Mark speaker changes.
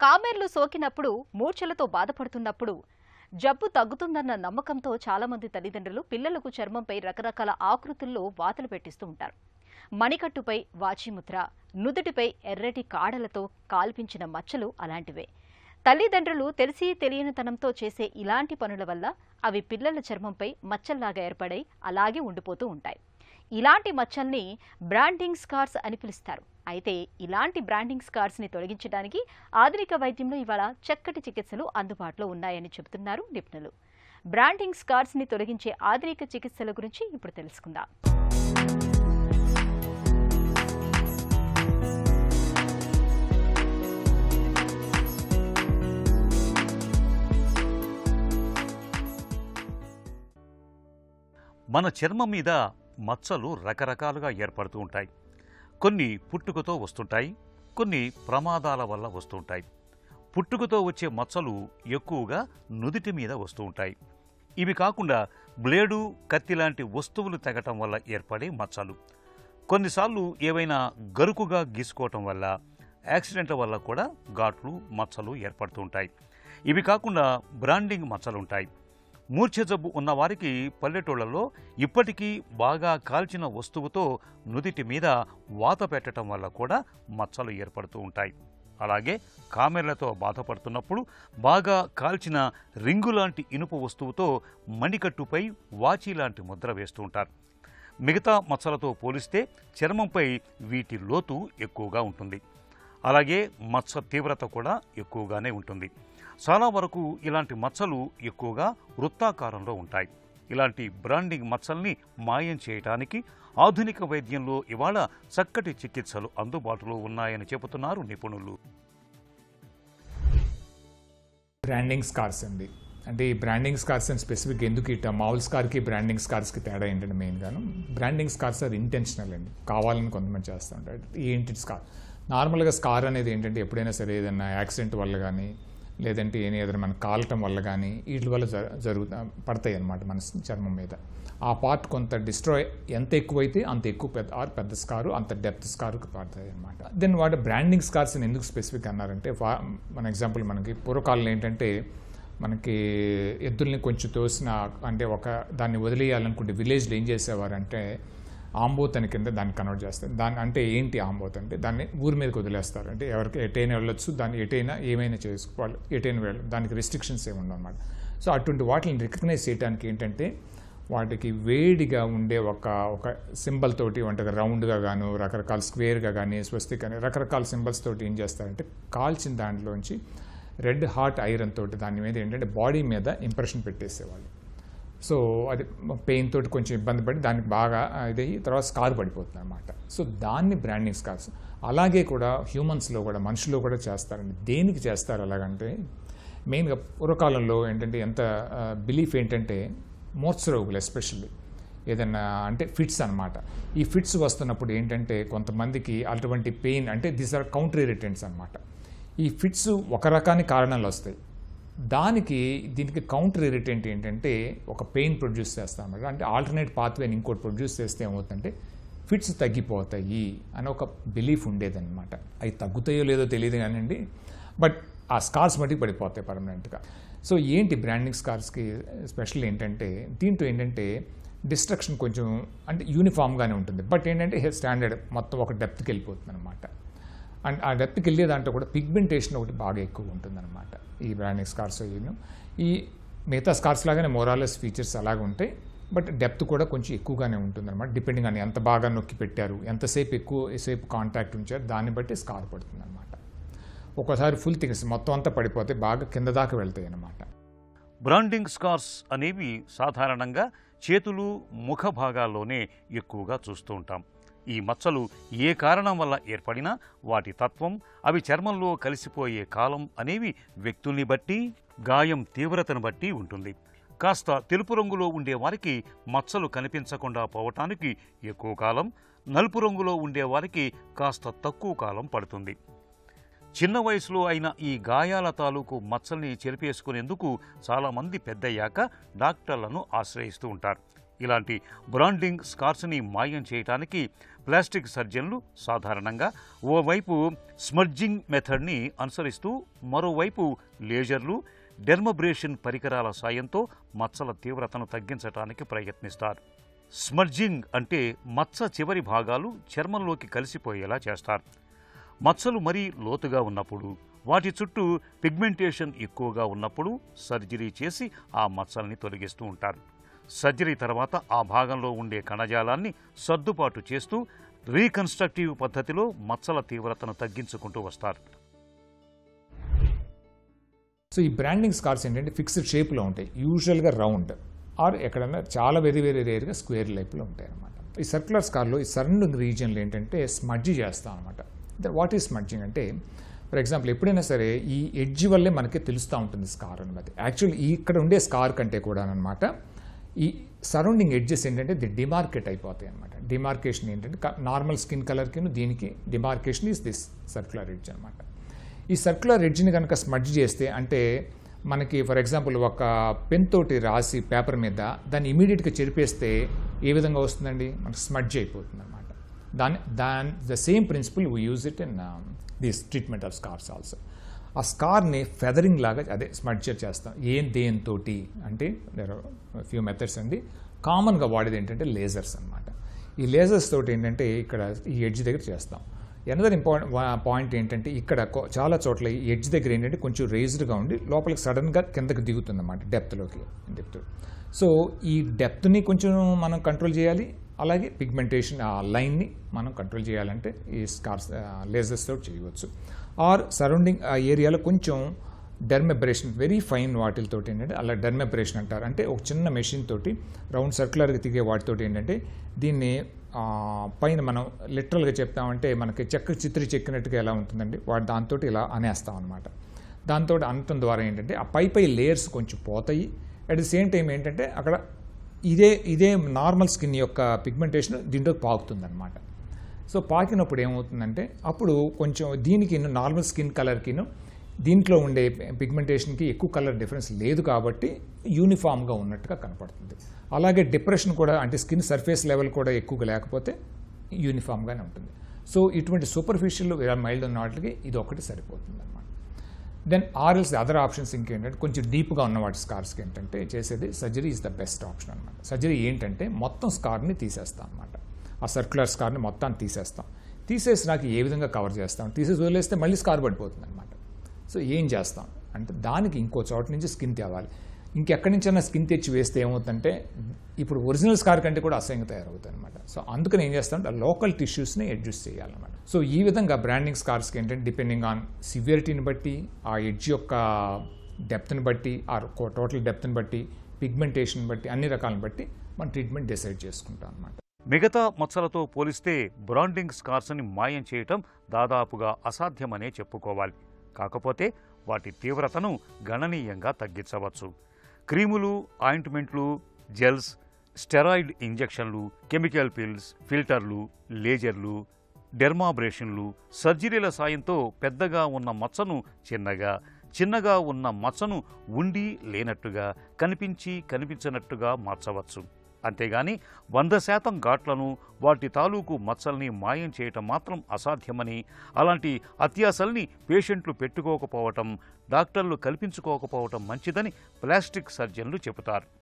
Speaker 1: కామెర్లు సోకినప్పుడు మూర్ఛలతో బాధపడుతున్నప్పుడు జబ్బు తగ్గుతుందన్న నమ్మకంతో చాలామంది తల్లిదండ్రులు పిల్లలకు చర్మంపై రకరకాల ఆకృతుల్లో వాతలు పెట్టిస్తూ ఉంటారు మణికట్టుపై వాచిముద్ర నుదుటిపై ఎర్రటి కాడలతో కాల్పించిన మచ్చలు అలాంటివే తల్లిదండ్రులు తెలిసి తెలియనితనంతో చేసే ఇలాంటి పనుల వల్ల అవి పిల్లల చర్మంపై మచ్చల్లాగా ఏర్పడై అలాగే ఉండిపోతూ ఉంటాయి ఇలాంటి మచ్చల్ని బ్రాండింగ్ స్కార్స్ అని పిలుస్తారు అయితే ఇలాంటి బ్రాండింగ్ స్కార్స్ని తొలగించడానికి ఆధునిక వైద్యంలో ఇవాళ చక్కటి చికిత్సలు అందుబాటులో ఉన్నాయని చెబుతున్నారు నిపుణులు బ్రాండింగ్ స్కార్స్ని తొలగించే ఆధునిక చికిత్సల గురించి ఇప్పుడు తెలుసుకుందాం
Speaker 2: మన చర్మం మీద మచ్చలు రకరకాలుగా ఏర్పడుతూ ఉంటాయి కొన్ని పుట్టుకతో వస్తుంటాయి కొన్ని ప్రమాదాల వల్ల వస్తుంటాయి పుట్టుకతో వచ్చే మచ్చలు ఎక్కువగా నుదిటి మీద వస్తూ ఉంటాయి ఇవి కాకుండా బ్లేడు కత్తి లాంటి వస్తువులు తెగటం వల్ల ఏర్పడే మచ్చలు కొన్నిసార్లు ఏవైనా గరుకుగా గీసుకోవటం వల్ల యాక్సిడెంట్ల వల్ల కూడా ఘాట్లు మచ్చలు ఏర్పడుతూ ఉంటాయి ఇవి కాకుండా బ్రాండింగ్ మచ్చలు ఉంటాయి మూర్ఛ జబ్బు ఉన్నవారికి పల్లెటూళ్ళలో ఇప్పటికీ బాగా కాల్చిన వస్తువుతో నుదిటి మీద వాత పెట్టడం వల్ల కూడా మచ్చలు ఏర్పడుతూ ఉంటాయి అలాగే కామెర్లతో బాధపడుతున్నప్పుడు బాగా కాల్చిన రింగు లాంటి ఇనుప వస్తువుతో మణికట్టుపై వాచి లాంటి ముద్ర వేస్తూ ఉంటారు మిగతా మచ్చలతో పోలిస్తే చర్మంపై వీటి లోతు ఎక్కువగా ఉంటుంది అలాగే మచ్చ తీవ్రత కూడా ఎక్కువగానే ఉంటుంది చాలా వరకు ఇలాంటి మచ్చలు ఎక్కువగా వృత్తాకారంలో ఉంటాయి ఇలాంటి బ్రాండింగ్ మచ్చల్ని మాయం చేయటానికి ఆధునిక వైద్యంలో ఇవాళ చక్కటి చికిత్సలు అందుబాటులో ఉన్నాయని చెబుతున్నారు నిపుణులు
Speaker 3: బ్రాండింగ్ స్కార్స్ అండి అంటే ఈ బ్రాండింగ్ స్కార్స్ అని స్పెసిఫిక్ ఎందుకు ఇట్ట మామూలు స్కార్కి బ్రాండింగ్ స్కార్స్కి తేడా ఏంటంటే మెయిన్గాను బ్రాండింగ్ స్కార్స్ అది ఇంటెన్షనల్ అండి కావాలని కొంతమంది చేస్తూ ఉంటారు ఏంటి స్కార్ నార్మల్గా స్కార్ అనేది ఏంటంటే ఎప్పుడైనా సరే ఏదైనా యాక్సిడెంట్ వల్ల కానీ లేదంటే ఏని ఏదైనా మనం కాలటం వల్ల కానీ వీటి వల్ల జ జరుగుతా పడతాయి అన్నమాట మన చర్మం మీద ఆ పార్ట్ కొంత డిస్ట్రాయ్ ఎంత ఎక్కువైతే అంత ఎక్కువ పెద్ద ఆర్ పెద్ద స్కారు అంత డెప్త్ స్కారు పడతాయి అనమాట దెన్ వాటి బ్రాండింగ్ స్కార్స్ ఎందుకు స్పెసిఫిక్ అన్నారంటే వా- మన ఎగ్జాంపుల్ మనకి పూర్వకాలంలో ఏంటంటే మనకి ఎద్దుల్ని కొంచెం తోసిన అంటే ఒక దాన్ని వదిలేయాలనుకుంటే విలేజ్లో ఏం చేసేవారంటే ఆంబోత్ అని కింద దాన్ని కన్వర్ట్ చేస్తారు దాన్ని అంటే ఏంటి ఆంబోత్ అంటే దాన్ని ఊరి మీదకి వదిలేస్తారు అంటే ఎవరికి ఎటైనా వెళ్ళొచ్చు దాన్ని ఎటైనా ఏమైనా చేసుకోవాలి ఎటైనా వెళ్ళ దానికి రెస్ట్రిక్షన్స్ ఏమి ఉండవు అనమాట సో అటువంటి వాటిని రికగ్నైజ్ చేయడానికి ఏంటంటే వాటికి వేడిగా ఉండే ఒక ఒక సింబల్ తోటి అంటే రౌండ్గా గాను రకరకాల స్క్వేర్గా కానీ స్వస్తిక్ కానీ రకరకాల సింబల్స్ తోటి ఏం చేస్తారంటే కాల్చిన దాంట్లోంచి రెడ్ హాట్ ఐరన్ తోటి దాని మీద ఏంటంటే బాడీ మీద ఇంప్రెషన్ పెట్టేసేవాళ్ళు సో అది పెయిన్ తోటి కొంచెం ఇబ్బంది పడి దానికి బాగా ఇది అయ్యి తర్వాత స్కార్ పడిపోతుంది అనమాట సో దాన్ని బ్రాండింగ్ స్కార్స్ అలాగే కూడా హ్యూమన్స్లో కూడా మనుషుల్లో కూడా చేస్తారండి దేనికి చేస్తారు అలాగంటే మెయిన్గా పూర్వకాలంలో ఏంటంటే ఎంత బిలీఫ్ ఏంటంటే మోర్చరోగులు ఎస్పెషల్లీ ఏదైనా అంటే ఫిట్స్ అన్నమాట ఈ ఫిట్స్ వస్తున్నప్పుడు ఏంటంటే కొంతమందికి అటువంటి పెయిన్ అంటే దీస్ ఆర్ కౌంటర్ ఇరిటెంట్స్ అనమాట ఈ ఫిట్స్ ఒక రకానికి కారణాలు వస్తాయి దానికి దీనికి కౌంటర్ ఇరిటెంట్ ఏంటంటే ఒక పెయిన్ ప్రొడ్యూస్ చేస్తాం అన్నమాట అంటే ఆల్టర్నేట్ పాత్వేని ఇంకోటి ప్రొడ్యూస్ చేస్తే ఏమవుతుందంటే ఫిట్స్ తగ్గిపోతాయి అని ఒక బిలీఫ్ ఉండేదన్నమాట అవి తగ్గుతాయో లేదో తెలియదు కానివ్వండి బట్ ఆ స్కార్స్ మటుకు పడిపోతాయి పర్మనెంట్గా సో ఏంటి బ్రాండింగ్ స్కార్స్కి స్పెషల్ ఏంటంటే దీంట్లో ఏంటంటే డిస్ట్రక్షన్ కొంచెం అంటే యూనిఫామ్గానే ఉంటుంది బట్ ఏంటంటే స్టాండర్డ్ మొత్తం ఒక డెప్త్కి వెళ్ళిపోతుంది అనమాట అండ్ ఆ డెప్త్కి వెళ్ళే దాంట్లో కూడా పిగ్మెంటేషన్ ఒకటి బాగా ఎక్కువ ఉంటుందన్నమాట ఈ బ్రాండింగ్ స్కార్స్ అయ్యిను ఈ మిగతా స్కార్స్ లాగానే మోరాలెస్ ఫీచర్స్ అలాగే ఉంటాయి బట్ డెప్త్ కూడా కొంచెం ఎక్కువగానే ఉంటుందన్నమాట డిపెండింగ్ అని ఎంత బాగా నొక్కి పెట్టారు ఎంతసేపు ఎక్కువ సేపు కాంటాక్ట్ ఉంచారు దాన్ని బట్టి స్కార్ పడుతుంది అనమాట ఒక్కోసారి ఫుల్ థిక్నెస్ మొత్తం అంతా పడిపోతే బాగా కింద దాకా వెళ్తాయి అన్నమాట
Speaker 2: బ్రాండింగ్ స్కార్స్ అనేవి సాధారణంగా చేతులు ముఖ భాగాల్లోనే ఎక్కువగా చూస్తూ ఉంటాం ఈ మచ్చలు ఏ కారణం వల్ల ఏర్పడినా వాటి తత్వం అవి చర్మంలో కలిసిపోయే కాలం అనేవి వ్యక్తుల్ని బట్టి గాయం తీవ్రతను బట్టి ఉంటుంది కాస్త తెలుపు రంగులో ఉండే వారికి మచ్చలు కనిపించకుండా పోవటానికి ఎక్కువ కాలం నలుపు రంగులో ఉండే వారికి కాస్త తక్కువ కాలం పడుతుంది చిన్న వయసులో అయిన ఈ గాయాల తాలూకు మచ్చల్ని చెరిపేసుకునేందుకు చాలామంది పెద్దయ్యాక డాక్టర్లను ఆశ్రయిస్తూ ఉంటారు ఇలాంటి బ్రాండింగ్ స్కార్స్ని మాయం చేయటానికి ప్లాస్టిక్ సర్జన్లు సాధారణంగా ఓవైపు స్మర్జింగ్ మెథడ్ని అనుసరిస్తూ మరోవైపు లేజర్లు డెర్మబ్రేషన్ పరికరాల సాయంతో మచ్చల తీవ్రతను తగ్గించడానికి ప్రయత్నిస్తారు స్మర్జింగ్ అంటే మచ్చ చివరి భాగాలు చర్మంలోకి కలిసిపోయేలా చేస్తారు మచ్చలు మరీ లోతుగా ఉన్నప్పుడు వాటి చుట్టూ పిగ్మెంటేషన్ ఎక్కువగా ఉన్నప్పుడు సర్జరీ చేసి ఆ మచ్చల్ని తొలగిస్తూ ఉంటారు సర్జరీ తర్వాత ఆ భాగంలో ఉండే కణజాలాన్ని సర్దుబాటు చేస్తూ రీకన్స్ట్రక్టివ్ పద్ధతిలో మచ్చల తీవ్రతను తగ్గించుకుంటూ వస్తారు
Speaker 3: సో ఈ బ్రాండింగ్ స్కార్స్ ఏంటంటే ఫిక్స్డ్ షేప్లో ఉంటాయి యూజువల్గా రౌండ్ ఆర్ ఎక్కడన్నా చాలా వెరీ వెరీ రేర్గా స్క్వేర్ లైప్లో ఉంటాయి అనమాట ఈ సర్క్యులర్ స్కార్లో ఈ సరౌండింగ్ రీజియన్లో ఏంటంటే స్మడ్జి చేస్తాం అనమాట వాట్ ఈస్ స్మడ్జింగ్ అంటే ఫర్ ఎగ్జాంపుల్ ఎప్పుడైనా సరే ఈ ఎడ్జ్ వల్లే మనకి తెలుస్తూ ఉంటుంది స్కార్ అనమాట యాక్చువల్లీ ఇక్కడ ఉండే స్కార్ కంటే కూడా అనమాట ఈ సరౌండింగ్ ఎడ్జెస్ ఏంటంటే ది డిమార్కెట్ అయిపోతాయి అనమాట డిమార్కేషన్ ఏంటంటే నార్మల్ స్కిన్ కలర్కి దీనికి demarcation is this circular edge అనమాట ఈ సర్క్యులర్ ఎడ్జ్ని కనుక స్మడ్జ్ చేస్తే అంటే మనకి ఫర్ ఎగ్జాంపుల్ ఒక పెన్ తోటి రాసి పేపర్ మీద దాన్ని ఇమీడియట్గా చెరిపేస్తే ఏ విధంగా వస్తుందండి మనకు స్మడ్జ్ అయిపోతుంది అనమాట దాని దాని the same principle we use it in this treatment of scars also ఆ స్కార్ని ఫెదరింగ్ లాగా అదే స్మడ్జర్ చేస్తాం ఏం దేనితోటి అంటే దర్ ఫ్యూ మెథడ్స్ అండి కామన్గా వాడేది ఏంటంటే లేజర్స్ అనమాట ఈ లేజర్స్ తోటి ఏంటంటే ఇక్కడ ఈ ఎడ్జ్ దగ్గర చేస్తాం ఎనదర్ ఇంపార్టెంట్ పాయింట్ ఏంటంటే ఇక్కడ కొ- చాలా చోట్ల ఈ ఎడ్జ్ దగ్గర ఏంటంటే కొంచెం రేజ్డ్గా ఉండి లోపలికి సడన్గా కిందకి దిగుతుంది అన్నమాట డెప్త్లోకి డెప్త్ సో ఈ డెప్త్ని కొంచెం మనం కంట్రోల్ చేయాలి అలాగే పిగ్మెంటేషన్ ఆ లైన్ని మనం కంట్రోల్ చేయాలంటే ఈ స్కార్స్ లేజర్స్ తోటి చేయవచ్చు ఆర్ సరౌండింగ్ ఆ ఏరియాలో కొంచెం డెర్మెబ్రేషన్ వెరీ ఫైన్ వాటితో ఏంటంటే అలా డెర్మెబ్రేషన్ అంటారు అంటే ఒక చిన్న మెషిన్ తోటి రౌండ్ సర్క్యులర్గా తిరిగే వాటితోటి ఏంటంటే దీన్ని ఆ, పైన మనం లిటరల్గా చెప్తామంటే మనకి చెక్క చిత్రి చెక్కినట్టుగా ఎలా ఉంటుందండి వాటి దాంతో ఇలా అనేస్తాం అనమాట దాంతో అనటం ద్వారా ఏంటంటే ఆ పై పై లేయర్స్ కొంచెం పోతాయి అట్ ది సేమ్ టైం ఏంటంటే అక్కడ ఇదే ఇదే నార్మల్ స్కిన్ యొక్క పిగ్మెంటేషన్ దీంట్లోకి పాకుతుంది అనమాట సో పాకినప్పుడు ఏమవుతుందంటే అప్పుడు కొంచెం దీనికి నార్మల్ స్కిన్ కలర్కిను దీంట్లో ఉండే పిగ్మెంటేషన్కి ఎక్కువ కలర్ డిఫరెన్స్ లేదు కాబట్టి యూనిఫామ్గా ఉన్నట్టుగా కనపడుతుంది అలాగే డిప్రెషన్ కూడా అంటే స్కిన్ సర్ఫేస్ లెవెల్ కూడా ఎక్కువగా లేకపోతే యూనిఫామ్గానే ఉంటుంది సో ఇటువంటి సూపర్ఫిషియల్ మైల్డ్ ఉన్న వాటికి ఇది ఒకటి సరిపోతుంది అనమాట దెన్ ఆర్ఎల్స్ అదర్ ఆప్షన్స్ ఇంకేంటంటే కొంచెం డీప్గా ఉన్న వాటి స్కార్స్కి ఏంటంటే చేసేది surgery is the best option అనమాట సర్జరీ ఏంటంటే మొత్తం స్కార్ని తీసేస్తాం అనమాట ఆ సర్క్యులర్ స్కార్ని మొత్తాన్ని తీసేస్తాం తీసేసి నాకు ఏ విధంగా కవర్ చేస్తాం తీసేసి వదిలేస్తే మళ్ళీ స్కార్ పడిపోతుంది అనమాట సో ఏం చేస్తాం అంటే దానికి ఇంకో చోట నుంచి స్కిన్ తేవాలి ఇంకెక్కడి నుంచైనా స్కిన్ తెచ్చి వేస్తే ఏమవుతుందంటే ఇప్పుడు ఒరిజినల్ స్కార్ కంటే కూడా అసహ్యంగా తయారవుతుంది అనమాట సో అందుకని ఏం చేస్తామంటే ఆ లోకల్ టిష్యూస్ని అడ్జస్ట్ చేయాలన్నమాట సో ఈ విధంగా బ్రాండింగ్ స్కార్స్కి ఏంటంటే డిపెండింగ్ ఆన్ సివియరిటీని బట్టి ఆ ఎడ్జ్ యొక్క డెప్త్ని బట్టి ఆ టోటల్ డెప్త్ని బట్టి పిగ్మెంటేషన్ బట్టి అన్ని రకాలను బట్టి మనం ట్రీట్మెంట్ డిసైడ్ చేసుకుంటాం అనమాట
Speaker 2: మిగతా మచ్చలతో పోలిస్తే బ్రాండింగ్ స్కార్స్ని మాయం చేయటం దాదాపుగా అసాధ్యమనే చెప్పుకోవాలి కాకపోతే వాటి తీవ్రతను గణనీయంగా తగ్గించవచ్చు క్రీములు ఆయింట్మెంట్లు జెల్స్ స్టెరాయిడ్ ఇంజెక్షన్లు కెమికల్ పిల్స్ ఫిల్టర్లు లేజర్లు డెర్మాబ్రేషన్లు సర్జరీల సాయంతో పెద్దగా ఉన్న మచ్చను చిన్నగా చిన్నగా ఉన్న మచ్చను ఉండి లేనట్టుగా కనిపించి కనిపించనట్టుగా మార్చవచ్చు అంతేగాని వంద శాతం ఘాట్లను వాటి తాలూకు మచ్చల్ని మాయం చేయటం మాత్రం అసాధ్యమని అలాంటి అత్యాసల్ని పేషెంట్లు పెట్టుకోకపోవటం డాక్టర్లు కల్పించుకోకపోవటం మంచిదని ప్లాస్టిక్ సర్జన్లు చెబుతారు